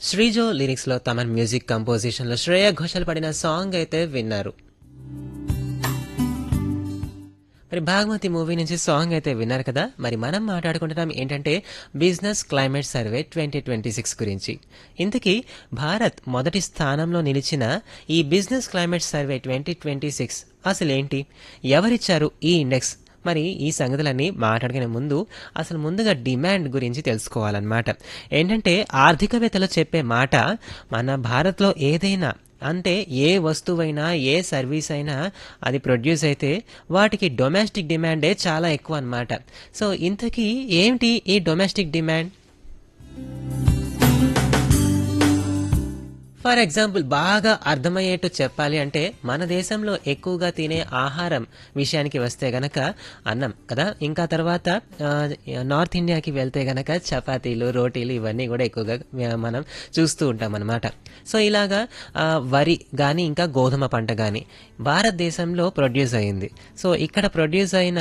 శ్రీజో lyrics లో Thaman music composition లో శ్రేయ ఘోషల్ పడిన సాంగ్ అయితే విన్నారు మరి భాగమతి మూవీ నుంచి సాంగ్ అయితే విన్నారు కదా మరి మనం మాట్లాడుకుంటున్నాం ఏంటంటే business climate survey twenty twenty six గురించి ఇంతకీ భారత్ మొదటి స్థానంలో నిలిచిన ఈ business climate survey twenty twenty six అసలేంటి ఎవరిచ్చారు ఈ ఇండెక్స్ మరి ఈ సంగతులన్నీ మాట్లాడుకునే ముందు అసలు ముందుగా డిమాండ్ గురించి తెలుసుకోవాలన్నమాట ఏంటంటే ఆర్థికవేత్తలు చెప్పే మాట మన భారత్లో ఏదైనా అంటే ఏ వస్తువైనా ఏ సర్వీస్ అయినా అది ప్రొడ్యూస్ అయితే వాటికి డొమెస్టిక్ డిమాండే చాలా ఎక్కువ అన్నమాట సో ఇంతకీ ఏమిటి ఈ డొమెస్టిక్ డిమాండ్ ఫర్ ఎగ్జాంపుల్ బాగా అర్థమయ్యేట్టు చెప్పాలి అంటే మన దేశంలో ఎక్కువగా తినే ఆహారం విషయానికి వస్తే గనక అన్నం కదా ఇంకా తర్వాత ఆ, నార్త్ ఇండియాకి వెళ్తే గనక చపాతీలు రోటీలు ఇవన్నీ కూడా ఎక్కువగా ఆ, మనం చూస్తూ ఉంటాం అనమాట సో ఇలాగా ఆ, వరి కానీ ఇంకా గోధుమ పంట కానీ భారతదేశంలో ప్రొడ్యూస్ అయింది సో ఇక్కడ ప్రొడ్యూస్ అయిన